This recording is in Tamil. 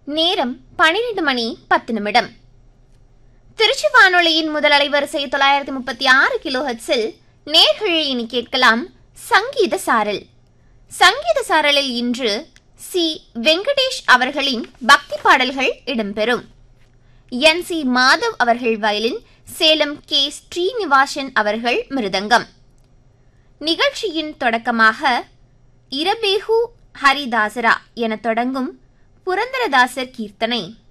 நேரம் பனிரெண்டு மணி பத்து நிமிடம் திருச்சி வானொலியின் முதல் அலைவரிசை தொள்ளாயிரத்தி முப்பத்தி ஆறு கிலோ ஹெட்ஸில் நேர்கள் இனி கேட்கலாம் சங்கீத சாரல் சங்கீத சாரலில் இன்று சி வெங்கடேஷ் அவர்களின் பக்தி பாடல்கள் இடம்பெறும் என் சி மாதவ் அவர்கள் வயலின் சேலம் கே ஸ்ரீனிவாசன் அவர்கள் மிருதங்கம் நிகழ்ச்சியின் தொடக்கமாக இரபேகு ஹரிதாசரா என தொடங்கும் புரந்தரதாசர் கீர்த்தனை